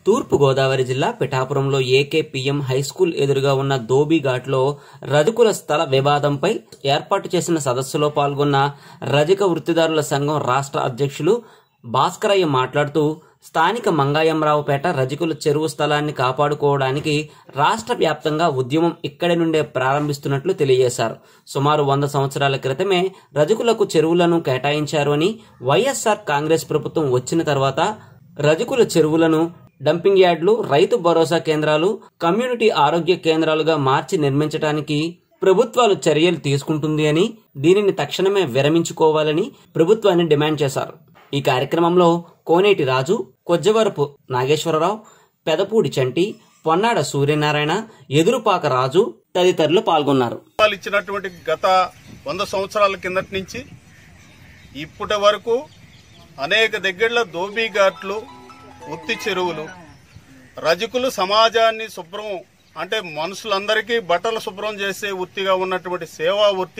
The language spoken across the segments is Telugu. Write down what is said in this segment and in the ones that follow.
తూర్పు గోదావరి జిల్లా పిఠాపురంలో ఏకేపీఎం హైస్కూల్ ఎదురుగా ఉన్న ధోబీఘాట్లో రజకుల స్థల వివాదంపై ఏర్పాటు చేసిన సదస్సులో పాల్గొన్న రజక వృత్తిదారుల సంఘం రాష్ట్ర అధ్యక్షులు భాస్కరయ్య మాట్లాడుతూ స్థానిక మంగాయంరావుపేట రజకుల చెరువు స్థలాన్ని కాపాడుకోవడానికి రాష్ట్ర వ్యాప్తంగా ఉద్యమం ఇక్కడి నుండే ప్రారంభిస్తున్నట్లు తెలియజేశారు సుమారు వంద సంవత్సరాల క్రితమే రజకులకు చెరువులను కేటాయించారు అని వైఎస్ఆర్ కాంగ్రెస్ ప్రభుత్వం వచ్చిన తర్వాత రజకుల చెరువులను డంపింగ్ యార్డులు రైతు భరోసా కేంద్రాలు కమ్యూనిటీ ఆరోగ్య కేంద్రాలుగా మార్చి నిర్మించడానికి ప్రభుత్వాలు చర్యలు తీసుకుంటుంది అని దీనిని తక్షణమే విరమించుకోవాలని ప్రభుత్వాన్ని డిమాండ్ చేశారు ఈ కార్యక్రమంలో కోనేటి రాజు కొజ్జవరపు నాగేశ్వరరావు పెదపూడి చంటి పొన్నాడ సూర్యనారాయణ ఎదురుపాక రాజు తదితరులు పాల్గొన్నారు వాళ్ళు ఇచ్చినటువంటి గత వంద సంవత్సరాల కిందటి నుంచి ఇప్పటి వరకు అనేక దగ్గరలో దోబీ ఘాట్లు ఉత్తి చెరువులు రజకులు సమాజాన్ని శుభ్రం అంటే మనుషులందరికీ బట్టలు శుభ్రం చేసే వృత్తిగా ఉన్నటువంటి సేవా వృత్తి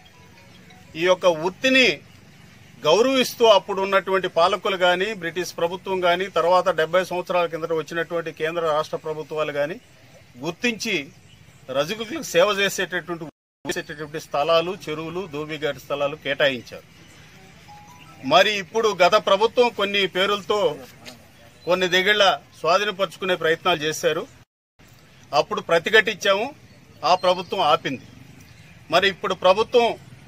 ఈ యొక్క వృత్తిని గౌరవిస్తూ అప్పుడు ఉన్నటువంటి పాలకులు కానీ బ్రిటిష్ ప్రభుత్వం కానీ తర్వాత డెబ్బై సంవత్సరాల కిందట వచ్చినటువంటి కేంద్ర రాష్ట్ర ప్రభుత్వాలు కానీ గుర్తించి రజకులకు సేవ చేసేటటువంటి చేసేటటువంటి స్థలాలు చెరువులు దోబిఘాట్ స్థలాలు కేటాయించారు మరి ఇప్పుడు గత ప్రభుత్వం కొన్ని పేరులతో కొన్ని దగ్గర స్వాధీనపరుచుకునే ప్రయత్నాలు చేశారు అప్పుడు ప్రతిఘటించాము ఆ ప్రభుత్వం ఆపింది మరి ఇప్పుడు ప్రభుత్వం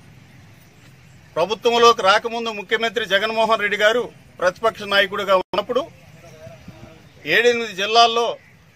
ప్రభుత్వంలోకి రాకముందు ముఖ్యమంత్రి జగన్మోహన్ రెడ్డి గారు ప్రతిపక్ష నాయకుడిగా ఉన్నప్పుడు ఏడెనిమిది జిల్లాల్లో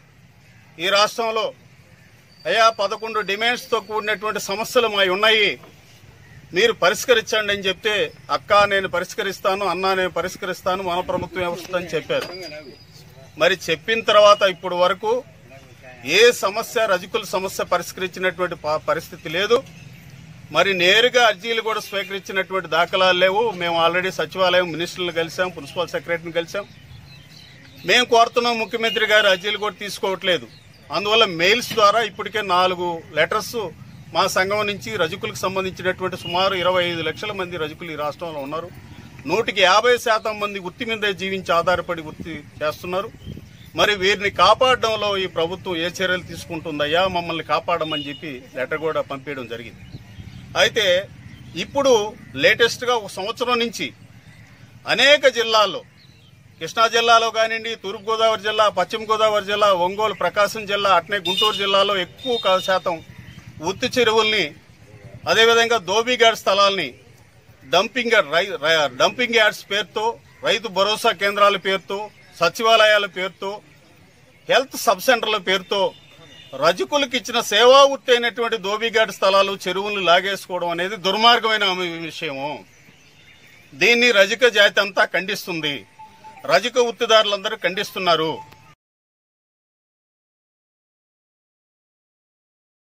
ఈ రాష్ట్రంలో అయా పదకొండు డిమాండ్స్తో కూడినటువంటి సమస్యలు మావి ఉన్నాయి మీరు పరిష్కరించండి అని చెప్తే అక్క నేను పరిష్కరిస్తాను అన్న నేను పరిష్కరిస్తాను మన ప్రభుత్వం వస్తుందని చెప్పారు మరి చెప్పిన తర్వాత ఇప్పుడు వరకు ఏ సమస్య రజకుల సమస్య పరిష్కరించినటువంటి ప- పరిస్థితి లేదు మరి నేరుగా అర్జీలు కూడా స్వీకరించినటువంటి దాఖలాలు లేవు మేము ఆల్రెడీ సచివాలయం మినిస్టర్లు కలిసాం ప్రిన్సిపల్ సెక్రటరీని కలిసాం మేము కోరుతున్నాం ముఖ్యమంత్రి గారు అర్జీలు కూడా తీసుకోవట్లేదు అందువల్ల మెయిల్స్ ద్వారా ఇప్పటికే నాలుగు లెటర్స్ మా సంఘం నుంచి రజకులకు సంబంధించినటువంటి సుమారు ఇరవై ఐదు లక్షల మంది రజకులు ఈ రాష్ట్రంలో ఉన్నారు నూటికి యాభై శాతం మంది వృత్తి మీద జీవించి ఆధారపడి వృత్తి చేస్తున్నారు మరి వీరిని కాపాడడంలో ఈ ప్రభుత్వం ఏ చర్యలు తీసుకుంటుందయ్యా మమ్మల్ని కాపాడమని చెప్పి లెటర్ కూడా పంపించడం జరిగింది అయితే ఇప్పుడు లేటెస్ట్గా ఒక సంవత్సరం నుంచి అనేక జిల్లాల్లో కృష్ణా జిల్లాలో కానివ్వండి తూర్పుగోదావరి జిల్లా పశ్చిమ గోదావరి జిల్లా ఒంగోలు ప్రకాశం జిల్లా అట్నే గుంటూరు జిల్లాలో ఎక్కువ కా- శాతం ఉత్తి చెరువుల్ని అదేవిధంగా దోబీగాడ్ స్థలాల్ని డంపింగ్ యార్డ్ రై- రై- డంపింగ్ యార్డ్స్ పేరుతో రైతు భరోసా కేంద్రాల పేరుతో సచివాలయాల పేరుతో హెల్త్ సబ్ సెంటర్ల పేరుతో రజకులకు ఇచ్చిన సేవా వృత్తి అయినటువంటి దోబిఘాట్ స్థలాలు చెరువులు లాగేసుకోవడం అనేది దుర్మార్గమైన విషయము దీన్ని రజక జాతి అంతా ఖండిస్తుంది రజక వృత్తిదారులందరూ ఖండిస్తున్నారు